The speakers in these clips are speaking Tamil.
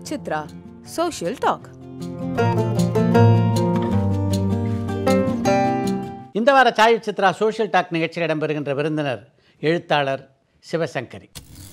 சித்ரா சோஷியல் டாக் இந்த வார சாய் சித்ரா சோஷியல் டாக் நிகழ்ச்சியில் இடம்பெறுகின்ற விருந்தினர் எழுத்தாளர் சிவசங்கரி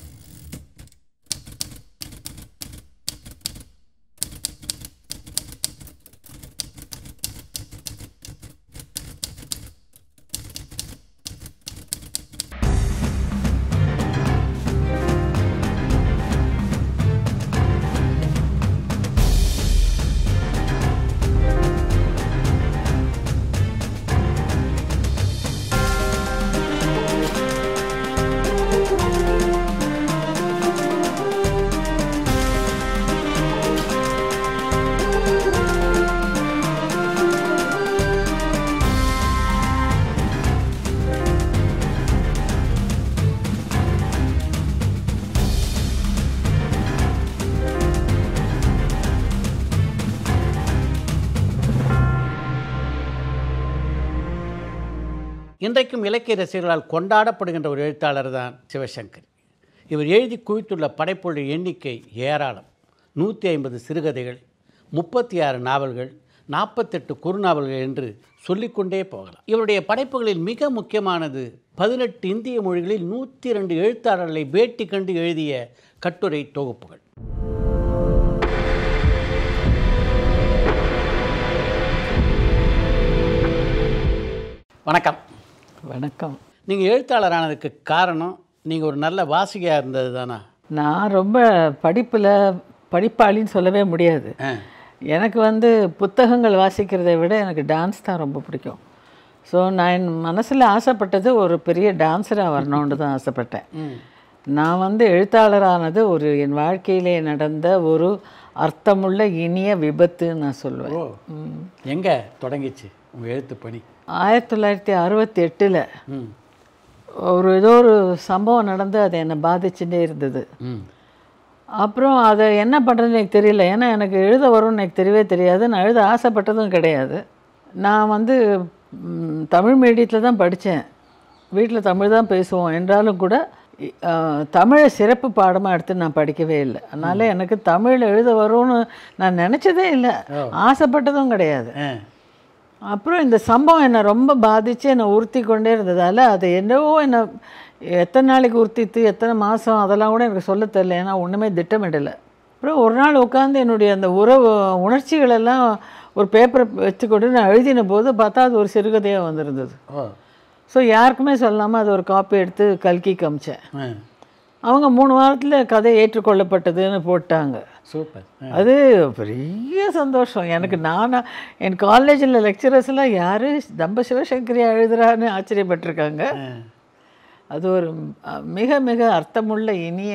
இன்றைக்கும் இலக்கிய ரசிகர்களால் கொண்டாடப்படுகின்ற ஒரு எழுத்தாளர் தான் சிவசங்கரி இவர் எழுதி குவித்துள்ள படைப்புள்ள எண்ணிக்கை ஏராளம் நூற்றி ஐம்பது சிறுகதைகள் முப்பத்தி ஆறு நாவல்கள் நாற்பத்தெட்டு குறுநாவல்கள் என்று சொல்லிக்கொண்டே போகலாம் இவருடைய படைப்புகளில் மிக முக்கியமானது பதினெட்டு இந்திய மொழிகளில் நூற்றி ரெண்டு எழுத்தாளர்களை பேட்டி கண்டு எழுதிய கட்டுரை தொகுப்புகள் வணக்கம் வணக்கம் நீங்கள் எழுத்தாளரானதுக்கு காரணம் நீங்கள் ஒரு நல்ல வாசிகையாக இருந்தது தானா நான் ரொம்ப படிப்பில் படிப்பாளின்னு சொல்லவே முடியாது ஆ எனக்கு வந்து புத்தகங்கள் வாசிக்கிறதை விட எனக்கு டான்ஸ் தான் ரொம்ப பிடிக்கும் ஸோ நான் என் மனசில் ஆசைப்பட்டது ஒரு பெரிய டான்ஸராக வரணும்னு தான் ஆசைப்பட்டேன் நான் வந்து எழுத்தாளரானது ஒரு என் வாழ்க்கையிலே நடந்த ஒரு அர்த்தமுள்ள இனிய விபத்துன்னு நான் சொல்லுவேன் ஓ எங்கே தொடங்கிச்சு உங்கள் எழுத்து பணி ஆயிரத்தி தொள்ளாயிரத்தி அறுபத்தி எட்டில் ம் ஒரு ஏதோ ஒரு சம்பவம் நடந்து அது என்னை பாதிச்சுட்டே இருந்தது ம் அப்புறம் அதை என்ன பண்ணுறதுன்னு எனக்கு தெரியல ஏன்னா எனக்கு எழுத வரும்னு எனக்கு தெரியவே தெரியாது நான் எழுத ஆசைப்பட்டதும் கிடையாது நான் வந்து ம், தமிழ் மீடியத்தில் தான் படித்தேன் வீட்டில் தமிழ் தான் பேசுவோம் என்றாலும் கூட இ- ஆ, தமிழை சிறப்பு பாடமாக எடுத்து நான் படிக்கவே இல்லை அதனால் எனக்கு தமிழ் எழுத வரும்னு நான் நினச்சதே இல்லை ஆசைப்பட்டதும் கிடையாது ஆ அப்புறம் இந்த சம்பவம் என்னை ரொம்ப பாதித்து என்னை உறுத்தி கொண்டே இருந்ததால் அது என்னவோ என்னை எத்தனை நாளைக்கு உறுத்தித்து எத்தனை மாதம் அதெல்லாம் கூட எனக்கு சொல்ல தெரியல ஏன்னா ஒன்றுமே திட்டமிடலை அப்புறம் ஒரு நாள் உட்காந்து என்னுடைய அந்த உறவு உணர்ச்சிகளெல்லாம் ஒரு பேப்பரை வச்சுக்கொண்டு நான் எழுதின போது பார்த்தா அது ஒரு சிறுகதையாக வந்திருந்தது ஓ ஸோ யாருக்குமே சொல்லாமல் அது ஒரு காப்பி எடுத்து கல்கி காமிச்சேன் ஆ அவங்க மூணு வாரத்தில் கதை ஏற்றுக்கொள்ளப்பட்டதுன்னு போட்டாங்க சூப்பர் ஆ அது பெரிய சந்தோஷம் எனக்கு நானா என் காலேஜில் லெக்சரர்ஸ்லாம் யார் தம்ப சிவசங்கரியா எழுதுறான்னு ஆச்சரியப்பட்டிருக்காங்க ஆ. அது ஒரு அஹ், மிக மிக அர்த்தமுள்ள இனிய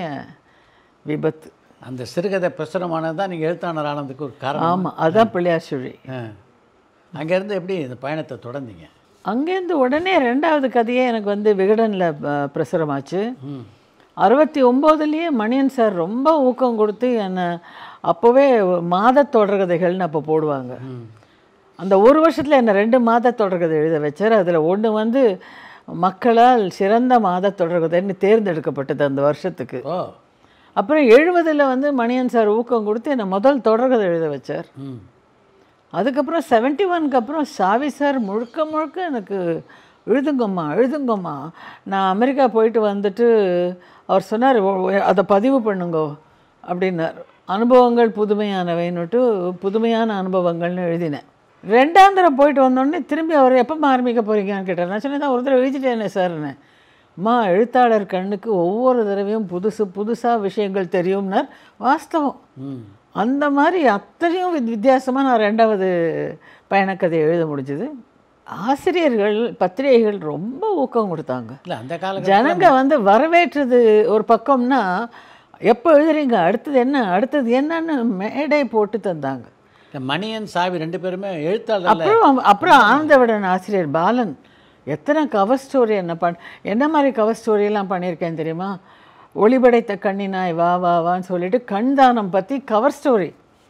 விபத்து அந்த சிறுகதை பிரசுரமானது தான் நீங்கள் எழுத்தாளர் ஆனதுக்கு ஒரு காரணம் ஆமாம் அதான் பிள்ளையார் சுழி ஆ அங்கேருந்து எப்படி இந்த பயணத்தை தொடர்ந்தீங்க அங்கேருந்து உடனே ரெண்டாவது கதையே எனக்கு வந்து விகடனில் அஹ், பிரசுரமாச்சு ம் அறுபத்தி ஒம்போதுலேயே மணியன் சார் ரொம்ப ஊக்கம் கொடுத்து என்னை அப்போவே மாத தொடர்கதைகள்னு அப்போ போடுவாங்க ம் அந்த ஒரு வருஷத்தில் என்னை ரெண்டு மாத தொடர்கதை எழுத வச்சார் அதில் ஒன்று வந்து மக்களால் சிறந்த மாத தொடர்கதைன்னு தேர்ந்தெடுக்கப்பட்டது அந்த வருஷத்துக்கு ஓ அப்புறம் எழுபதில் வந்து மணியன் சார் ஊக்கம் கொடுத்து என்னை முதல் தொடர்கதை எழுத வச்சார் ம் அதுக்கப்புறம் செவன்ட்டி ஒன்க்கு அப்புறம் சாவி சார் முழுக்க முழுக்க எனக்கு எழுதுங்கம்மா எழுதுங்கம்மா நான் அமெரிக்கா போயிட்டு வந்துட்டு அவர் சொன்னார் "ஓ, ஓ, அதை பதிவு பண்ணுங்கோ அப்படின்னார் அனுபவங்கள் புதுமையானவைன்னுட்டு புதுமையான அனுபவங்கள்னு எழுதினேன் ரெண்டாம் தடவை போயிட்டு வந்தோடனே திரும்பி அவர் எப்போ ஆரம்பிக்க போகிறீங்கன்னு கேட்டார் நான் சொன்னேன் ஒரு தடவை எழுதிட்டேனே சார்னு அம்மா எழுத்தாளர் கண்ணுக்கு ஒவ்வொரு தடவையும் புதுசு புதுசாக விஷயங்கள் தெரியும்னார் வாஸ்தவம் ம் அந்த மாதிரி அத்தனையும் வித் வித்தியாசமாக நான் ரெண்டாவது பயணக்கதை எழுத முடிஞ்சது ஆசிரியர்கள் பத்திரிகைகள் ரொம்ப ஊக்கம் கொடுத்தாங்க இல்லை அந்த கால ஜனங்க வந்து வரவேற்றது ஒரு பக்கம்னா எப்போ எழுதுறீங்க அடுத்தது என்ன அடுத்தது என்னன்னு மேடை போட்டு தந்தாங்க இந்த மணியன் சாவி ரெண்டு பேருமே எழுத்தாளர் அப்புறம் அப்புறம் ஆனந்தவிடன் ஆசிரியர் பாலன் எத்தனை கவர் ஸ்டோரி என்ன பண் என்ன மாதிரி கவர் ஸ்டோரியெல்லாம் பண்ணியிருக்கேன் தெரியுமா ஒளிபடைத்த கண்ணினாய் வா வா வான்னு சொல்லிட்டு கண் தானம் பற்றி கவர் ஸ்டோரி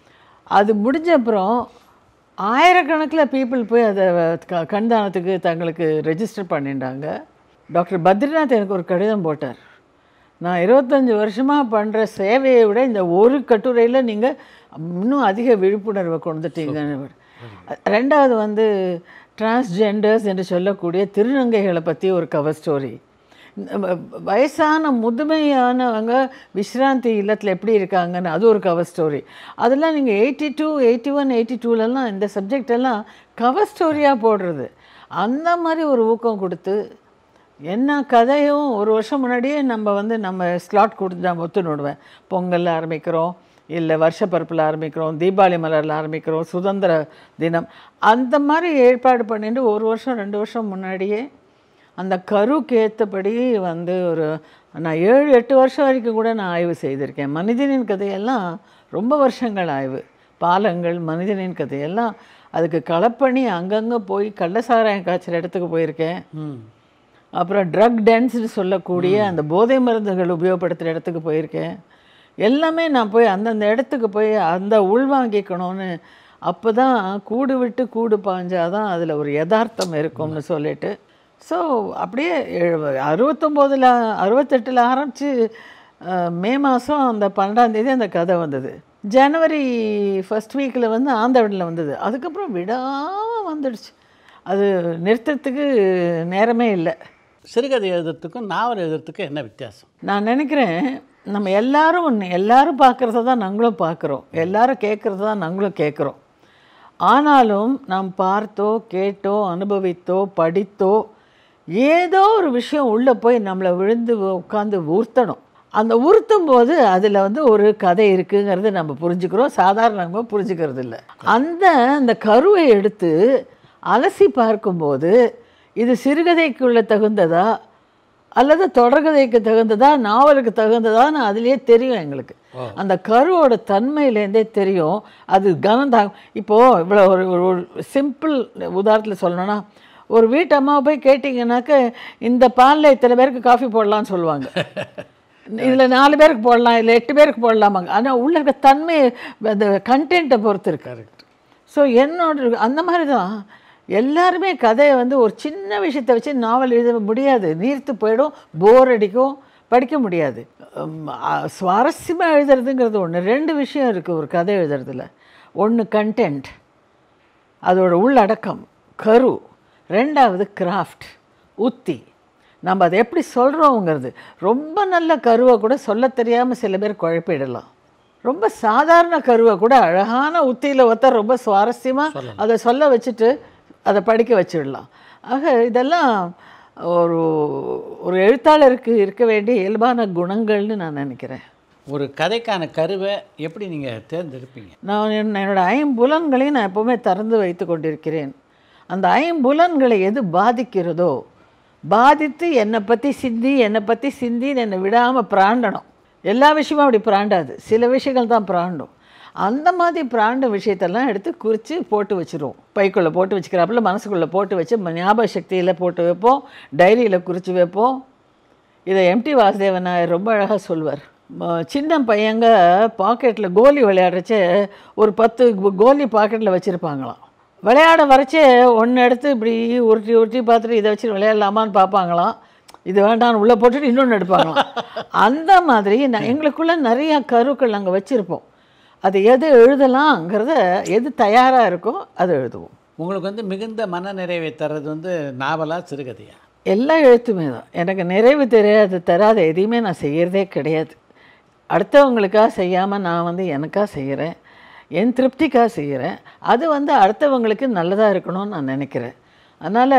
அது முடிஞ்ச அப்புறம் ஆயிரக்கணக்கில் பீப்புள் போய் அதை க- கண் தானத்துக்கு தங்களுக்கு ரெஜிஸ்டர் பண்ணிட்டாங்க டாக்டர் பத்ரிநாத் எனக்கு ஒரு கடிதம் போட்டார் நான் இருபத்தஞ்சி வருஷமாக பண்ணுற சேவையை விட இந்த ஒரு கட்டுரையில் நீங்கள் இன்னும் அதிக விழிப்புணர்வை கொண்டுட்டீங்கன்னு ரெண்டாவது வந்து டிரான்ஸ்ஜெண்டர்ஸ் என்று சொல்லக்கூடிய திருநங்கைகளை பற்றி ஒரு கவர் ஸ்டோரி வயசான முதுமையானவங்க விஸ்ராந்தி இல்லத்தில் எப்படி இருக்காங்கன்னு அது ஒரு கவர் ஸ்டோரி அதெல்லாம் நீங்கள் eighty two eighty one eighty டூலெல்லாம் இந்த சப்ஜெக்ட் எல்லாம் கவர் ஸ்டோரியாக போடுறது அந்த மாதிரி ஒரு ஊக்கம் கொடுத்து என்ன கதையும் ஒரு வருஷம் முன்னாடியே நம்ம வந்து நம்ம ஸ்லாட் கொடுத்து நான் ஒத்து நடுவேன் பொங்கலில் ஆரம்பிக்கிறோம் இல்லை வருஷப்பருப்பில் ஆரம்பிக்கிறோம் தீபாவளி மலரில் ஆரம்பிக்கிறோம் சுதந்திர தினம் அந்த மாதிரி ஏற்பாடு பண்ணிட்டு ஒரு வருஷம் ரெண்டு வருஷம் முன்னாடியே அந்த கருவுக்கு ஏற்றபடி வந்து ஒரு நான் ஏழு எட்டு வருஷம் வரைக்கும் கூட நான் ஆய்வு செய்திருக்கேன் மனிதனின் கதையெல்லாம் ரொம்ப வருஷங்கள் ஆய்வு பாலங்கள் மனிதனின் கதையெல்லாம் அதுக்கு களப்பணி அங்கங்கே போய் கள்ளசாராயம் காய்ச்சல் இடத்துக்கு போயிருக்கேன் ம் அப்புறம் ட்ரக் டென்ஸ்னு சொல்லக்கூடிய அந்த போதை மருந்துகள் உபயோகப்படுத்துகிற இடத்துக்கு போயிருக்கேன் எல்லாமே நான் போய் அந்தந்த இடத்துக்கு போய் அந்த உள்வாங்கிக்கணும்னு அப்போ தான் கூடு விட்டு கூடு பாஞ்சாதான் அதில் ஒரு யதார்த்தம் இருக்கும்னு சொல்லிட்டு ஸோ அப்படியே எழு- அறுபத்தொம்போதில் அறுபத்தெட்டில் ஆரம்பித்து மே மாதம் அந்த பன்னெண்டாந்தேதி அந்த கதை வந்தது ஜனவரி ஃபர்ஸ்ட் வீக்கில் வந்து ஆந்தவனில் வந்தது அதுக்கப்புறம் விடாமல் வந்துடுச்சு அது நிறுத்தத்துக்கு நேரமே இல்லை சிறுகதை எழுதுறதுக்கும் நாவல் எழுதுறதுக்கும் என்ன வித்தியாசம் நான் நினைக்கிறேன் நம்ம எல்லாரும் ஒன்று எல்லாரும் பார்க்குறத தான் நாங்களும் பார்க்குறோம் எல்லாரும் கேட்குறத தான் நாங்களும் கேட்குறோம் ஆனாலும் நாம் பார்த்தோ கேட்டோ அனுபவித்தோ படித்தோ ஏதோ ஒரு விஷயம் உள்ளே போய் நம்மளை விழுந்து உட்காந்து உறுத்தணும் அந்த உறுத்தும் போது அதில் வந்து ஒரு கதை இருக்குங்கிறத நம்ம புரிஞ்சுக்கிறோம் சாதாரணமாக புரிஞ்சுக்கிறது இல்லை அந்த அந்த கருவை எடுத்து அலசி பார்க்கும்போது இது சிறுகதைக்குள்ள தகுந்ததா அல்லது தொடர்கதைக்கு தகுந்ததா நாவலுக்கு தகுந்ததான்னு அதுலேயே தெரியும் எங்களுக்கு அந்த கருவோட தன்மையிலேருந்தே தெரியும் அது கனந்தாகும் இப்போது இவ்வளோ ஒரு ஒரு சிம்பிள் உதாரணத்தில் சொல்லணும்னா ஒரு வீட்டு அம்மாவை போய் கேட்டிங்கனாக்க இந்த பாலில் இத்தனை பேருக்கு காஃபி போடலாம்னு சொல்லுவாங்க இதில் நாலு பேருக்கு போடலாம் இல்லை எட்டு பேருக்கு போடலாமாங்க ஆனால் உள்ள இருக்க தன்மை அந்த கண்டென்ட்டை பொறுத்து இருக்கு கரெக்ட் ஸோ என்னோட அந்த மாதிரி தான் எல்லாருமே கதையை வந்து ஒரு சின்ன விஷயத்தை வச்சு நாவல் எழுத முடியாது நீர்த்து போயிடும் போர் அடிக்கும் படிக்க முடியாது சுவாரஸ்யமாக எழுதுறதுங்கிறது ஒன்று ரெண்டு விஷயம் இருக்குது ஒரு கதை எழுதுறதுல ஒன்று கண்டென்ட் அதோட உள்ளடக்கம் கரு ரெண்டாவது கிராஃப்ட் உத்தி நம்ம அதை எப்படி சொல்கிறோங்கிறது ரொம்ப நல்ல கருவை கூட சொல்ல தெரியாமல் சில பேர் குழப்பிடலாம் ரொம்ப சாதாரண கருவை கூட அழகான உத்தியில் ஒருத்தர் ரொம்ப சுவாரஸ்யமாக அதை சொல்ல வச்சுட்டு அதை படிக்க வச்சிடலாம் ஆக இதெல்லாம் ஒரு ஒரு எழுத்தாளருக்கு இருக்க வேண்டிய இயல்பான குணங்கள்னு நான் நினைக்கிறேன் ஒரு கதைக்கான கருவை எப்படி நீங்கள் தேர்ந்தெடுப்பீங்க நான் என் என்னோட ஐம்புலன்களையும் நான் எப்போவுமே திறந்து வைத்து கொண்டிருக்கிறேன் அந்த ஐம்புலன்களை எது பாதிக்கிறதோ பாதித்து என்னை பற்றி சிந்தி என்னை பற்றி சிந்தி என்னை விடாமல் பிராண்டணும் எல்லா விஷயமும் அப்படி பிராண்டாது சில விஷயங்கள் தான் பிராண்டும் அந்த மாதிரி பிராண்ட விஷயத்தெல்லாம் எடுத்து குறித்து போட்டு வச்சிருவோம் பைக்குள்ளே போட்டு வச்சுக்கிறாப்புல மனசுக்குள்ளே போட்டு வச்சு ம- ஞாபக சக்தியில் போட்டு வைப்போம் டைரியில் குறித்து வைப்போம் இதை எம்டி வாசுதேவன் நாயர் ரொம்ப அழகாக சொல்வார் ம- சின்ன பையங்க பாக்கெட்டில் கோலி விளையாடுறச்சே ஒரு பத்து கோ- கோலி பாக்கெட்டில் வச்சுருப்பாங்களாம் விளையாட வரைச்சே ஒன்று எடுத்து இப்படி உருட்டி உருட்டி பார்த்துட்டு இதை வச்சு விளையாடலாமான்னு பார்ப்பாங்களாம் இது வேண்டாம்னு உள்ளே போட்டுட்டு இன்னொன்று எடுப்பாங்களாம் அந்த மாதிரி நான் எங்களுக்குள்ள நிறைய கருக்கள் நாங்கள் வச்சுருப்போம் அது எது எழுதலாங்கிறத எது தயாராக இருக்கோ அதை எழுதுவோம் உங்களுக்கு வந்து மிகுந்த மன நிறைவை தர்றது வந்து நாவலா சிறுகதையா எல்லா எழுத்துமே தான் எனக்கு நிறைவு தெரியாது தராத எதையுமே நான் செய்கிறதே கிடையாது அடுத்தவங்களுக்காக செய்யாமல் நான் வந்து எனக்காக செய்கிறேன் என் திருப்திக்காக செய்கிறேன் அது வந்து அடுத்தவங்களுக்கு நல்லதாக இருக்கணும்னு நான் நினைக்கிறேன் அதனால்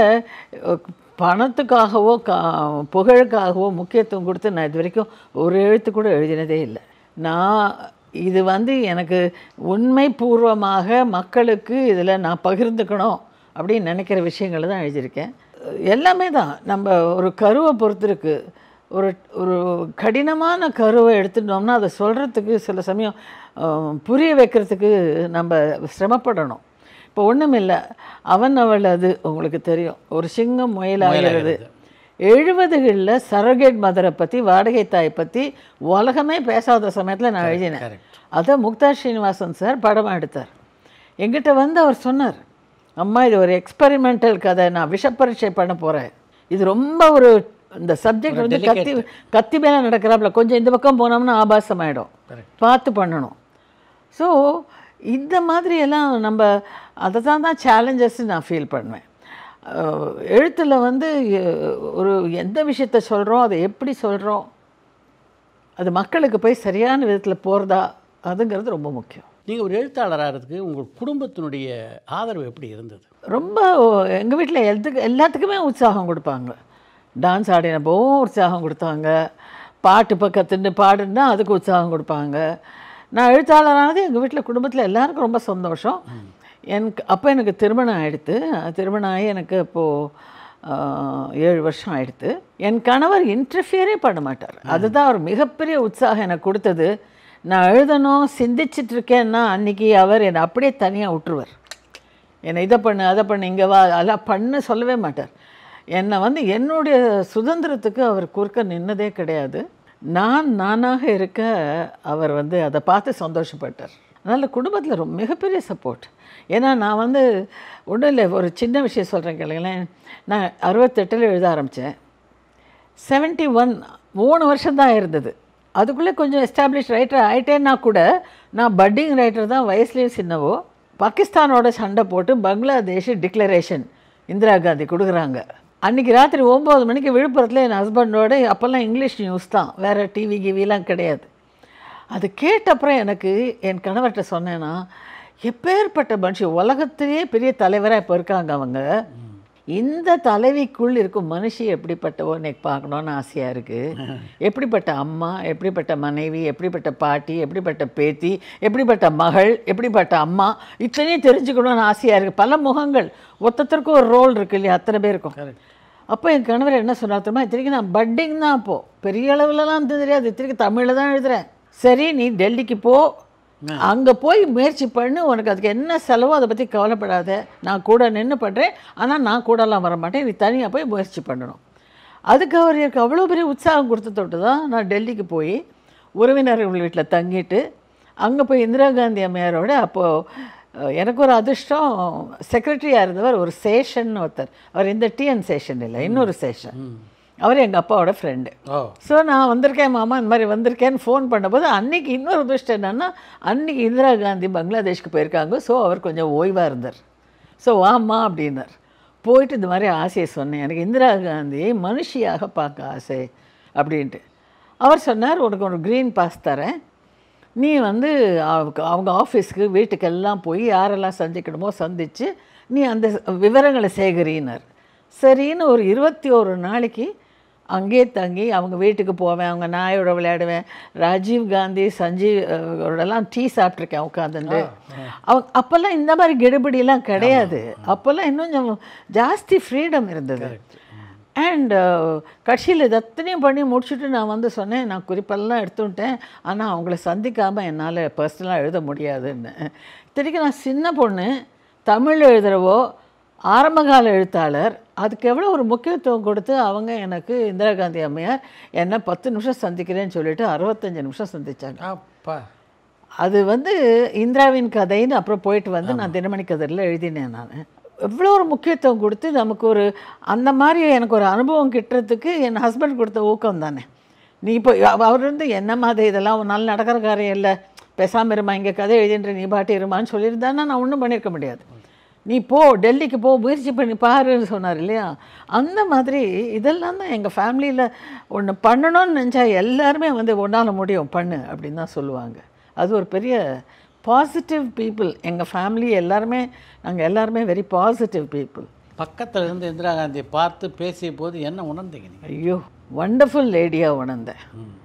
பணத்துக்காகவோ கா புகழுக்காகவோ முக்கியத்துவம் கொடுத்து நான் இது வரைக்கும் ஒரு எழுத்து கூட எழுதினதே இல்லை நான் இது வந்து எனக்கு உண்மை பூர்வமாக மக்களுக்கு இதில் நான் பகிர்ந்துக்கணும் அப்படின்னு நினைக்கிற விஷயங்களை தான் எழுதியிருக்கேன் எல்லாமே தான் நம்ம ஒரு கருவை பொறுத்து இருக்கு ஒரு ஒரு கடினமான கருவை எடுத்துட்டோம்னா அதை சொல்கிறதுக்கு சில சமயம் அஹ், புரிய வைக்கிறதுக்கு நம்ம சிரமப்படணும் இப்போ ஒன்றும் இல்லை அவன் அவள் அது உங்களுக்கு தெரியும் ஒரு சிங்கம் முயலாகிறது எழுபதுகளில் சரகேட் மதரை பற்றி வாடகை தாய் பற்றி உலகமே பேசாத சமயத்தில் நான் எழுதினேன் correct. அதை முக்தா ஸ்ரீனிவாசன் சார் படமாக எடுத்தார் எங்கிட்ட வந்து அவர் சொன்னார் அம்மா இது ஒரு எக்ஸ்பெரிமெண்டல் கதை நான் விஷப்பரீட்சை பண்ண போகிறேன் இது ரொம்ப ஒரு இந்த சப்ஜெக்ட் வந்து கத்தி கத்தி மேலே நடக்கிறாப்புல கொஞ்சம் இந்த பக்கம் போனோம்னா ஆபாசம் ஆகிடும் பார்த்து பண்ணணும் ஸோ இந்த மாதிரி எல்லாம் நம்ம அதை தான் தான் சேலஞ்சஸ் நான் ஃபீல் பண்ணுவேன் எழுத்தில் வந்து அஹ், ஒரு எந்த விஷயத்த சொல்கிறோம் அதை எப்படி சொல்கிறோம் அது மக்களுக்கு போய் சரியான விதத்தில் போகிறதா அதுங்கிறது ரொம்ப முக்கியம் நீங்கள் ஒரு எழுத்தாளராகிறதுக்கு உங்கள் குடும்பத்தினுடைய ஆதரவு எப்படி இருந்தது ரொம்ப எங்கள் வீட்டில் எதுக்கு எல்லாத்துக்குமே உற்சாகம் கொடுப்பாங்க டான்ஸ் ஆடினப்போவும் உற்சாகம் கொடுத்தாங்க பாட்டு இப்போ கற்றுன்னு பாடுன்னா அதுக்கு உற்சாகம் கொடுப்பாங்க நான் எழுத்தாளரானது எங்கள் வீட்டில் குடும்பத்தில் எல்லாருக்கும் ரொம்ப சந்தோஷம் எனக்கு அப்போ எனக்கு திருமணம் ஆயிடுத்து திருமணம் ஆகி எனக்கு இப்போது ஏழு வருஷம் ஆயிடுத்து என் கணவர் இன்டர்ஃபியரே பண்ண மாட்டார் அதுதான் ஒரு மிகப்பெரிய உற்சாகம் எனக்கு கொடுத்தது நான் எழுதணும் சிந்திச்சிட்டு இருக்கேன்னா அன்னைக்கு அவர் என்னை அப்படியே தனியாக விட்டுருவார் என்னை இதை பண்ணு அதை பண்ணு இங்கே வா அதெல்லாம் பண்ண சொல்லவே மாட்டார் என்னை வந்து என்னுடைய சுதந்திரத்துக்கு அவர் குறுக்க நின்னதே கிடையாது நான் நானாக இருக்க அவர் வந்து அதை பார்த்து சந்தோஷப்பட்டார் அதனால் குடும்பத்தில் ரொம்ப மிகப்பெரிய சப்போர்ட் ஏன்னா நான் வந்து ஒன்றும் இல்லை ஒரு சின்ன விஷயம் சொல்கிறேன் கேளுங்களேன் நான் அறுபத்தெட்டில் எழுத ஆரம்பித்தேன் செவன்ட்டி ஒன் மூணு வருஷம் தான் இருந்தது அதுக்குள்ளே கொஞ்சம் எஸ்டாப்ளிஷ் ரைட்டர் ஆகிட்டேன்னா கூட நான் பட்டிங் ரைட்டர் தான் வயசுலேயும் சின்னவோ பாகிஸ்தானோட சண்டை போட்டு பங்களாதேஷ் டிக்ளரேஷன் இந்திரா காந்தி கொடுக்குறாங்க அன்றைக்கி ராத்திரி ஒம்பது மணிக்கு விழுப்புரத்தில் என் ஹஸ்பண்டோட அப்போல்லாம் இங்கிலீஷ் நியூஸ் தான் வேறு டிவி கிவிலாம் கிடையாது அது கேட்ட அப்புறம் எனக்கு என் கணவர்கிட்ட சொன்னேன்னா எப்பேற்பட்ட மனுஷன் உலகத்திலேயே பெரிய தலைவராக இப்போ இருக்காங்க அவங்க இந்த தலைவிக்குள் இருக்கும் மனுஷி எப்படிப்பட்டவோ எனக்கு பார்க்கணுன்னு ஆசையாக இருக்குது எப்படிப்பட்ட அம்மா எப்படிப்பட்ட மனைவி எப்படிப்பட்ட பாட்டி எப்படிப்பட்ட பேத்தி எப்படிப்பட்ட மகள் எப்படிப்பட்ட அம்மா இத்தனையும் தெரிஞ்சுக்கணும்னு ஆசையாக இருக்குது பல முகங்கள் ஒருத்தருக்கும் ஒரு ரோல் இருக்கு இல்லையா அத்தனை பேருக்கும் அப்போ என் கணவர் என்ன சொன்னார் தெரியுமா இத்தனைக்கு நான் பட்டிங் தான் அப்போது பெரிய அளவுலலாம் தெரியாது இத்தனைக்கு தமிழில் தான் எழுதுகிறேன் சரி நீ டெல்லிக்கு போ அங்கே போய் முயற்சி பண்ணு உனக்கு அதுக்கு என்ன செலவோ அதை பற்றி கவலைப்படாத நான் கூட நின்று பண்ணுறேன் ஆனால் நான் கூடலாம் வர மாட்டேன் நீ தனியாக போய் முயற்சி பண்ணணும் அதுக்கு அவர் எனக்கு அவ்வளோ பெரிய உற்சாகம் கொடுத்து தொட்டு தான் நான் டெல்லிக்கு போய் உறவினர்கள் வீட்டில் தங்கிட்டு அங்கே போய் இந்திரா காந்தி அம்மையாரோட அப்போது எனக்கு ஒரு அதிர்ஷ்டம் செக்ரட்டரியாக இருந்தவர் ஒரு சேஷன் ஒருத்தர் அவர் இந்த டிஎன் சேஷன் இல்லை இன்னொரு சேஷன் அவர் எங்கள் அப்பாவோட ஃப்ரெண்டு ஓ ஸோ நான் வந்திருக்கேன் மாமா இந்த மாதிரி வந்திருக்கேன்னு ஃபோன் பண்ணும்போது அன்னைக்கு இன்னொரு அதிர்ஷ்டம் என்னன்னா அன்னைக்கு இந்திரா காந்தி பங்களாதேஷ்க்கு போயிருக்காங்க ஸோ அவர் கொஞ்சம் ஓய்வாக இருந்தார் ஸோ வாம்மா அப்படின்னார் போயிட்டு இந்த மாதிரி ஆசையை சொன்னேன் எனக்கு இந்திரா காந்தியை மனுஷியாக பார்க்க ஆசை அப்படின்ட்டு அவர் சொன்னார் உனக்கு ஒரு க்ரீன் பாஸ் தரேன் நீ வந்து அவங்க அவங்க ஆஃபீஸ்க்கு வீட்டுக்கெல்லாம் போய் யாரெல்லாம் சந்திக்கணுமோ சந்தித்து நீ அந்த விவரங்களை சேகரினார் சரின்னு ஒரு இருபத்தி ஒரு நாளைக்கு அங்கேயே தங்கி அவங்க வீட்டுக்கு போவேன் அவங்க நாயோட விளையாடுவேன் ராஜீவ் காந்தி சஞ்சீவ் அஹ், ஓடலாம் டீ சாப்பிட்ருக்கேன் உட்காந்துட்டு அவங்க அப்போல்லாம் இந்த மாதிரி கெடுபிடியெல்லாம் கிடையாது அப்போல்லாம் இன்னும் கொஞ்சம் ஜாஸ்தி ஃப்ரீடம் இருந்தது அண்ட் கட்சியில் இது அத்தனையும் பண்ணி முடிச்சுட்டு நான் வந்து சொன்னேன் நான் குறிப்பெல்லாம் எடுத்துட்டேன் ஆனால் அவங்கள சந்திக்காமல் என்னால் பர்சனலாக எழுத முடியாதுன்னு இத்தனைக்கு நான் சின்ன பொண்ணு தமிழ் எழுதுகிறவோ ஆரம்பகால எழுத்தாளர் அதுக்கு எவ்வளோ ஒரு முக்கியத்துவம் கொடுத்து அவங்க எனக்கு இந்திரா காந்தி அம்மையார் என்னை பத்து நிமிஷம் சந்திக்கிறேன்னு சொல்லிட்டு அறுபத்தஞ்சு நிமிஷம் சந்திச்சாங்க அப்பா அது வந்து இந்திராவின் கதைன்னு அப்புறம் போயிட்டு வந்து நான் தினமணி கதையில் எழுதினேன் நான் எவ்வளோ ஒரு முக்கியத்துவம் கொடுத்து நமக்கு ஒரு அந்த மாதிரி எனக்கு ஒரு அனுபவம் கிட்டுறதுக்கு என் ஹஸ்பண்ட் கொடுத்த ஊக்கம் தானே நீ இப்போ அவ- அவர் வந்து என்ன மாதிரி இதெல்லாம் ஒரு நாள் நடக்கிற காரியம் இல்லை பேசாமல் இருமா இங்கே கதை எழுதின்ற நீ பாட்டு இருமான்னு சொல்லியிருந்தான்னா நான் ஒன்றும் பண்ணியிருக்க முடியாது நீ போ டெல்லிக்கு போ முயற்சி பண்ணி பாருன்னு சொன்னார் இல்லையா அந்த மாதிரி இதெல்லாம் தான் எங்கள் ஃபேமிலியில் ஒன்று பண்ணணும்னு நினச்சா எல்லாருமே வந்து ஒன்றால் முடியும் பண்ணு அப்படின்னு தான் சொல்லுவாங்க அது ஒரு பெரிய பாசிட்டிவ் பீப்புள் எங்கள் ஃபேமிலி எல்லாருமே நாங்கள் எல்லாருமே வெரி பாசிட்டிவ் பீப்புள் பக்கத்தில் இருந்து இந்திரா காந்தியை பார்த்து பேசிய போது என்ன உணர்ந்தீங்க நீங்கள் ஐயோ வண்டர்ஃபுல் லேடியாக உணர்ந்தேன்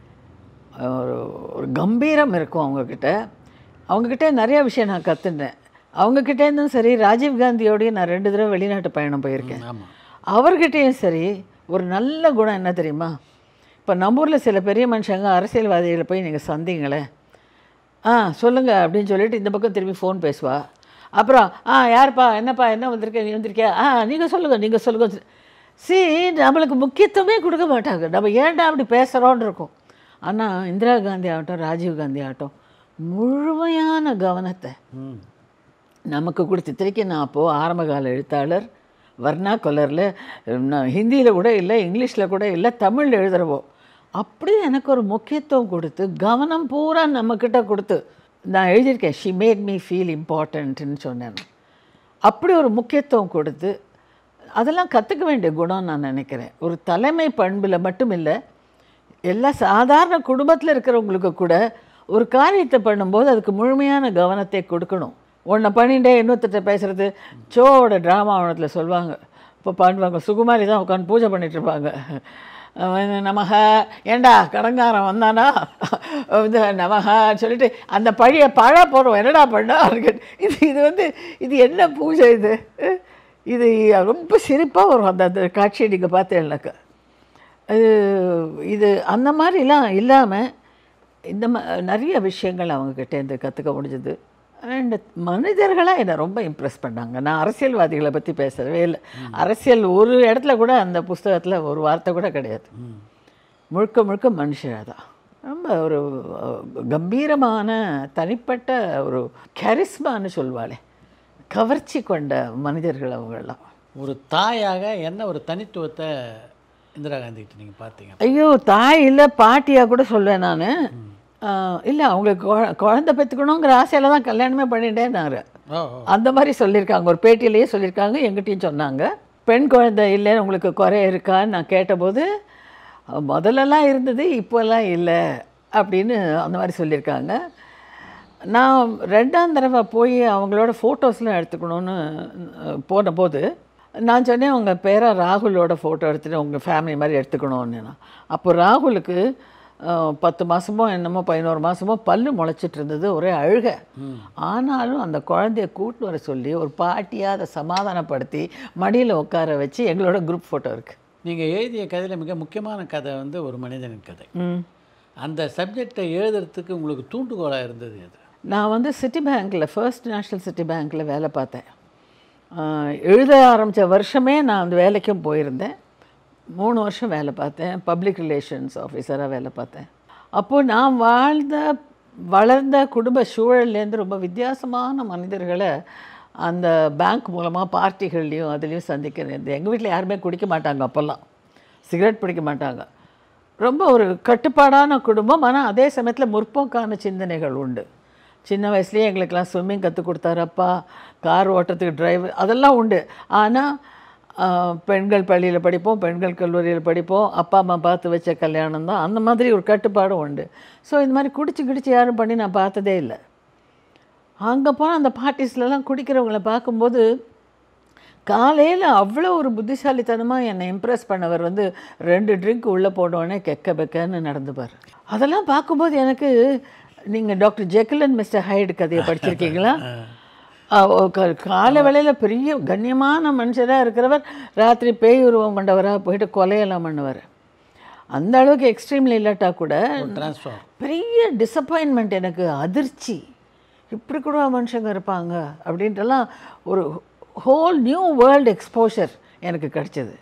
ஒரு ஒரு கம்பீரம் இருக்கும் அவங்கக்கிட்ட அவங்கக்கிட்ட நிறைய விஷயம் நான் கற்றுட்டேன் அவங்கக்கிட்டேருந்தும் சரி ராஜீவ் காந்தியோடய நான் ரெண்டு தடவை வெளிநாட்டு பயணம் போயிருக்கேன் ஆமாம் அவர்கிட்டயும் சரி ஒரு நல்ல குணம் என்ன தெரியுமா இப்போ நம்ம ஊரில் சில பெரிய மனுஷங்க அரசியல்வாதிகளை போய் நீங்கள் சந்திங்களேன் ஆ சொல்லுங்கள் அப்படின்னு சொல்லிட்டு இந்த பக்கம் திரும்பி ஃபோன் பேசுவா அப்புறம் ஆ யாருப்பா என்னப்பா என்ன வந்திருக்க நீ வந்திருக்கியா ஆ நீங்கள் சொல்லுங்கள் நீங்கள் சொல்லுங்கள் சி நம்மளுக்கு முக்கியத்துவமே கொடுக்க மாட்டாங்க நம்ம ஏன்டா அப்படி பேசுகிறோன்னு இருக்கும் ஆனால் இந்திரா காந்தி ஆகட்டும் ராஜீவ் காந்தி ஆகட்டும் முழுமையான கவனத்தை ம் நமக்கு கொடுத்து இத்தனைக்கும் நான் அப்போது ஆரம்பகால எழுத்தாளர் வர்ணா கலரில் ஹிந்தியில் கூட இல்லை இங்கிலீஷில் கூட இல்லை தமிழில் எழுதுகிறவோ அப்படி எனக்கு ஒரு முக்கியத்துவம் கொடுத்து கவனம் பூரா நம்மக்கிட்ட கொடுத்து நான் எழுதியிருக்கேன் ஷி மேட் மீ ஃபீல் இம்பார்ட்டன்ட்னு சொன்னேன் அப்படி ஒரு முக்கியத்துவம் கொடுத்து அதெல்லாம் கற்றுக்க வேண்டிய குணம் நான் நினைக்கிறேன் ஒரு தலைமை பண்பில் மட்டும் இல்லை எல்லா சாதாரண குடும்பத்தில் இருக்கிறவங்களுக்கு கூட ஒரு காரியத்தை பண்ணும்போது அதுக்கு முழுமையான கவனத்தை கொடுக்கணும் ஒன்றை பண்ணிட்டே இன்னொருத்தட்ட பேசுகிறது சோவோட ட்ராமா அவனத்தில் சொல்லுவாங்க இப்போ பண்ணுவாங்க சுகுமாரி தான் உட்காந்து பூஜை பண்ணிட்டு இருப்பாங்க அவன் நமக ஏண்டா கடங்காரன் வந்தானா இது நமகான்னு சொல்லிட்டு அந்த பழைய பழ போகிறோம் என்னடா பண்ணா இருக்கு இது இது வந்து இது என்ன பூஜை இது இது ரொம்ப சிரிப்பாக வரும் அந்த அந்த காட்சியை நீங்கள் பார்த்தேன்னாக்கா அது இது அந்த மாதிரிலாம் இல்லாமல் இந்த ம நிறைய விஷயங்கள் அவங்கக்கிட்டேருந்து கற்றுக்க முடிஞ்சது அண்ட் மனிதர்களாக என்னை ரொம்ப இம்ப்ரெஸ் பண்ணாங்க நான் அரசியல்வாதிகளை பற்றி பேசவே இல்லை அரசியல் ஒரு இடத்துல கூட அந்த புஸ்தகத்தில் ஒரு வார்த்தை கூட கிடையாது முழுக்க முழுக்க மனுஷராக தான் ரொம்ப ஒரு அஹ், கம்பீரமான தனிப்பட்ட ஒரு கரிஸ்மான்னு சொல்வாளே கவர்ச்சி கொண்ட மனிதர்கள் அவங்கெல்லாம் ஒரு தாயாக என்ன ஒரு தனித்துவத்தை இந்திரா காந்தி கிட்ட நீங்கள் பார்த்தீங்க ஐயோ தாய் இல்லை பாட்டியாக கூட சொல்வேன் நான் இல்லை அவங்களுக்கு குழ- குழந்தை பெற்றுக்கணுங்கிற ஆசையில் தான் கல்யாணமே பண்ணிட்டேன்னாரு ஓ ஓ. அந்த மாதிரி சொல்லியிருக்காங்க ஒரு பேட்டியிலேயே சொல்லியிருக்காங்க எங்கிட்டையும் சொன்னாங்க பெண் குழந்தை இல்லைன்னு உங்களுக்கு குறை இருக்கான்னு நான் கேட்டபோது அஹ், முதல்லலாம் இருந்தது இப்போல்லாம் இல்லை அப்படின்னு அந்த மாதிரி சொல்லியிருக்காங்க நான் ரெண்டாம் தடவை போய் அவங்களோட ஃபோட்டோஸ்லாம் எடுத்துக்கணும்னு அஹ், போன போது நான் சொன்னேன் உங்கள் பேரை ராகுலோட ஃபோட்டோ எடுத்துட்டு உங்கள் ஃபேமிலி மாதிரி எடுத்துக்கணும்னு நான் அப்போ ராகுலுக்கு அஹ், பத்து மாதமோ என்னமோ பதினோரு மாதமோ பல்லு முளைச்சிட்டு இருந்தது ஒரே அழுக ஆனாலும் அந்த குழந்தைய கூட்டு வர சொல்லி ஒரு பாட்டியாக அதை சமாதானப்படுத்தி மடியில் உட்கார வச்சு எங்களோட குரூப் ஃபோட்டோ இருக்குது நீங்கள் எழுதிய கதையில் மிக முக்கியமான கதை வந்து ஒரு மனிதனின் கதை ம் அந்த சப்ஜெக்டை எழுதுறதுக்கு உங்களுக்கு தூண்டுகோலாக இருந்தது அது நான் வந்து சிட்டி பேங்க்கில் ஃபர்ஸ்ட் நேஷ்னல் சிட்டி பேங்க்கில் வேலை பார்த்தேன் ஆஹ் எழுத ஆரம்பித்த வருஷமே நான் அந்த வேலைக்கும் போயிருந்தேன் மூணு வருஷம் வேலை பார்த்தேன் பப்ளிக் ரிலேஷன்ஸ் ஆஃபீஸராக வேலை பார்த்தேன் அப்போது நான் வாழ்ந்த வளர்ந்த குடும்ப சூழல்லேருந்து ரொம்ப வித்தியாசமான மனிதர்களை அந்த பேங்க் மூலமாக பார்ட்டிகள்லையும் அதுலேயும் சந்திக்க நேர்ந்தது எங்கள் வீட்டில் யாருமே குடிக்க மாட்டாங்க அப்போல்லாம் சிகரெட் பிடிக்க மாட்டாங்க ரொம்ப ஒரு கட்டுப்பாடான குடும்பம் ஆனால் அதே சமயத்தில் முற்போக்கான சிந்தனைகள் உண்டு சின்ன வயசுலேயே எங்களுக்கெல்லாம் ஸ்விம்மிங் கற்றுக் கொடுத்தாரு அப்பா கார் ஓட்டுறதுக்கு டிரைவர் அதெல்லாம் உண்டு ஆனால் பெண்கள் பள்ளியில் படிப்போம் பெண்கள் கல்லூரியில் படிப்போம் அப்பா அம்மா பார்த்து வச்ச கல்யாணம் தான் அந்த மாதிரி ஒரு கட்டுப்பாடும் உண்டு ஸோ இந்த மாதிரி குடிச்சு கிடிச்சு யாரும் பண்ணி நான் பார்த்ததே இல்லை அங்கே போனால் அந்த பார்ட்டிஸ்லலாம் குடிக்கிறவங்கள பார்க்கும்போது காலையில் அவ்வளோ ஒரு புத்திசாலித்தனமாக என்னை இம்ப்ரெஸ் பண்ணவர் வந்து ரெண்டு ட்ரிங்க் உள்ளே போனோடனே கெக்க பெக்கன்னு நடந்துப்பார் அதெல்லாம் பார்க்கும்போது எனக்கு நீங்கள் doctor Jekyll and mister Hyde கதையை படிச்சிருக்கீங்களா அஹ் ஒ- க- காலை வேளையில் பெரிய கண்ணியமான மனுஷராக இருக்கிறவர் ராத்திரி பேய் உருவம் கொண்டவராக போயிட்டு கொலையெல்லாம் பண்ணுவார் அந்த அளவுக்கு எக்ஸ்ட்ரீமில் இல்லாட்டா கூட ட்ரான்ஸ்ஃபார்ம் பெரிய டிசப்பாயின்மெண்ட் எனக்கு அதிர்ச்சி இப்படி கூட மனுஷங்க இருப்பாங்க அப்படின்ட்டுலாம் ஒரு ஹோல் நியூ வேர்ல்டு எக்ஸ்போஷர் எனக்கு கிடச்சிது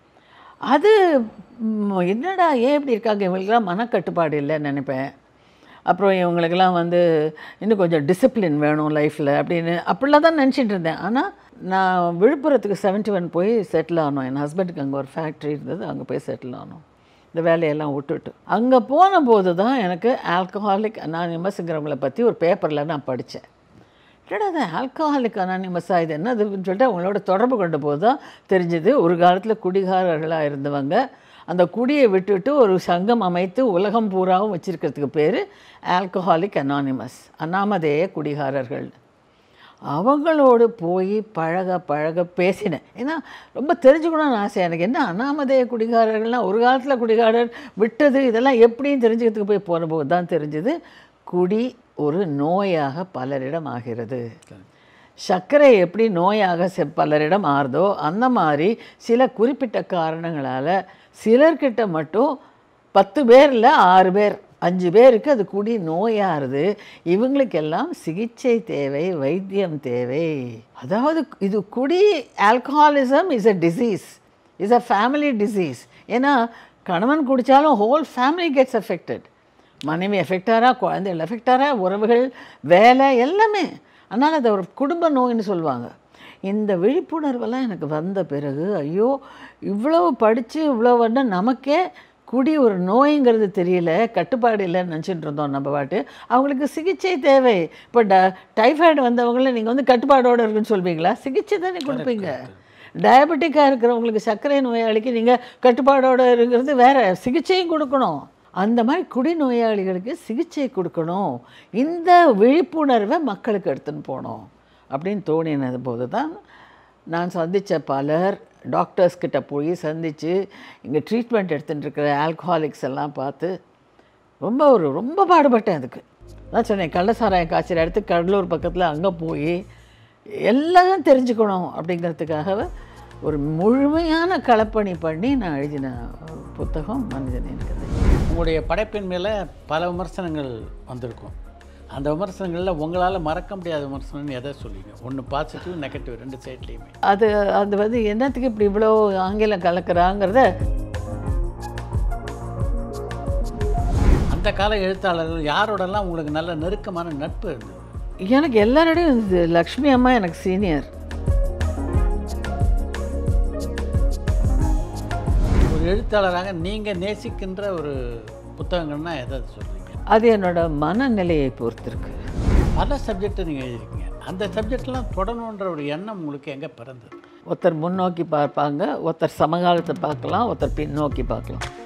அது ம், என்னடா ஏன் இப்படி இருக்காங்க இவங்களுக்கெல்லாம் மனக்கட்டுப்பாடு இல்லைன்னு நினைப்பேன் அப்புறம் இவங்களுக்கெல்லாம் வந்து இன்னும் கொஞ்சம் டிசிப்ளின் வேணும் லைஃப்பில் அப்படின்னு அப்படிலாம் தான் நினச்சிட்டு இருந்தேன் ஆனால் நான் விழுப்புரத்துக்கு 71 ஒன் போய் செட்டில் ஆனோம் என் ஹஸ்பண்டுக்கு அங்கே ஒரு ஃபேக்ட்ரி இருந்தது அங்கே போய் செட்டில் ஆனோம் இந்த வேலையெல்லாம் விட்டுட்டு அங்கே போன போது தான் எனக்கு ஆல்கஹாலிக் அனானிமஸ்ங்கிறவங்கள பற்றி ஒரு பேப்பரில் நான் படித்தேன் என்னடா அது ஆல்கஹாலிக் அனானிமஸா இது என்னதுன்னு சொல்லிட்டு அவங்களோட தொடர்பு கொண்ட போது தான் தெரிஞ்சது ஒரு காலத்தில் குடிகாரர்களாக இருந்தவங்க அந்த குடியை விட்டுட்டு ஒரு சங்கம் அமைத்து உலகம் பூராவும் வச்சிருக்கிறதுக்கு பேர் ஆல்கஹாலிக் அனானிமஸ் அனாமதேய குடிகாரர்கள் அவங்களோடு போய் பழக பழக பேசினேன் ஏன்னா ரொம்ப தெரிஞ்சுக்கணும்னு ஆசை எனக்கு என்ன அனாமதேய குடிகாரர்கள்னால் ஒரு காலத்தில் குடிகாரர் விட்டது இதெல்லாம் எப்படின்னு தெரிஞ்சுக்கிறதுக்கு போய் போன போது தான் தெரிஞ்சது குடி ஒரு நோயாக பலரிடம் ஆகிறது சர்க்கரை எப்படி நோயாக செ- பலரிடம் ஆறுதோ அந்த மாதிரி சில குறிப்பிட்ட காரணங்களால் சிலர்கிட்ட மட்டும் பத்து பேரில் ஆறு பேர் அஞ்சு பேருக்கு அது குடி நோயாகுது இவங்களுக்கெல்லாம் சிகிச்சை தேவை வைத்தியம் தேவை அதாவது இது குடி alcoholism is a disease is a family disease ஏன்னா கணவன் குடித்தாலும் ஹோல் ஃபேமிலி கெட்ஸ் affected மனைவி எஃபெக்டாரா குழந்தைகள் எஃபெக்டாரா உறவுகள் வேலை எல்லாமே அதனால் அதை ஒரு குடும்ப நோயின்னு சொல்லுவாங்க இந்த விழிப்புணர்வெல்லாம் எனக்கு வந்த பிறகு ஐயோ இவ்வளவு படித்து இவ்வளோ வந்தா நமக்கே குடி ஒரு நோய்ங்கிறது தெரியல கட்டுப்பாடு இல்லைன்னு நினச்சிட்டு இருந்தோம் நம்ம பாட்டு அவங்களுக்கு சிகிச்சை தேவை இப்போ ட டைஃபாய்டு வந்தவங்கள நீங்கள் வந்து கட்டுப்பாடோடு இருக்குன்னு சொல்வீங்களா சிகிச்சை தானே கொடுப்பீங்க டயபெட்டிக்காக இருக்கிறவங்களுக்கு சர்க்கரை நோயாளிக்கு நீங்கள் கட்டுப்பாடோடு இருக்கிறது வேற சிகிச்சையும் கொடுக்கணும் அந்த மாதிரி குடிநோயாளிகளுக்கு சிகிச்சை கொடுக்கணும் இந்த விழிப்புணர்வை மக்களுக்கு எடுத்துன்னு போகணும் அப்படின்னு தோணினது போது தான் நான் சந்தித்த பலர் டாக்டர்ஸ் கிட்ட போய் சந்தித்து இங்கே ட்ரீட்மெண்ட் எடுத்துகிட்டு இருக்கிற ஆல்கஹாலிக்ஸ் எல்லாம் பார்த்து ரொம்ப ஒரு ரொம்ப பாடுபட்டேன் அதுக்கு அதான் சொன்னேன் கள்ளசாராயம் காய்ச்சல் எடுத்து கடலூர் பக்கத்தில் அங்கே போய் எல்லாம் தெரிஞ்சுக்கணும் அப்படிங்கிறதுக்காக ஒரு முழுமையான களப்பணி பண்ணி நான் எழுதின புத்தகம் மனிதன் என்கிறது உங்களுடைய படைப்பின் மேலே பல விமர்சனங்கள் வந்திருக்கும் அந்த விமர்சனங்களில் உங்களால் மறக்க முடியாத விமர்சனம்னு எதை சொல்லுவீங்க ஒன்று பாசிட்டிவ் நெகட்டிவ் ரெண்டு சைட்லேயுமே அது அது வந்து என்னத்துக்கு இப்படி இவ்வளோ ஆங்கிலம் கலக்குறாங்கிறத அந்த கால எழுத்தாளர்கள் யாரோடலாம் உங்களுக்கு நல்ல நெருக்கமான நட்பு இருந்தது எனக்கு எல்லாரோடையும் இருந்தது லக்ஷ்மி அம்மா எனக்கு சீனியர் ஒரு எழுத்தாளராக நீங்கள் நேசிக்கின்ற ஒரு புத்தகங்கள்னா எதை சொல்லுவீங்க அது என்னோட மனநிலையை பொறுத்திருக்கு பல சப்ஜெக்டை நீங்கள் எழுதிருக்கீங்க அந்த சப்ஜெக்ட்லாம் தொடரணுன்ற ஒரு எண்ணம் உங்களுக்கு எங்கே பிறந்தது ஒருத்தர் முன்னோக்கி பார்ப்பாங்க ஒருத்தர் சமகாலத்தை பார்க்கலாம் ஒருத்தர் பின்னோக்கி பார்க்கலாம்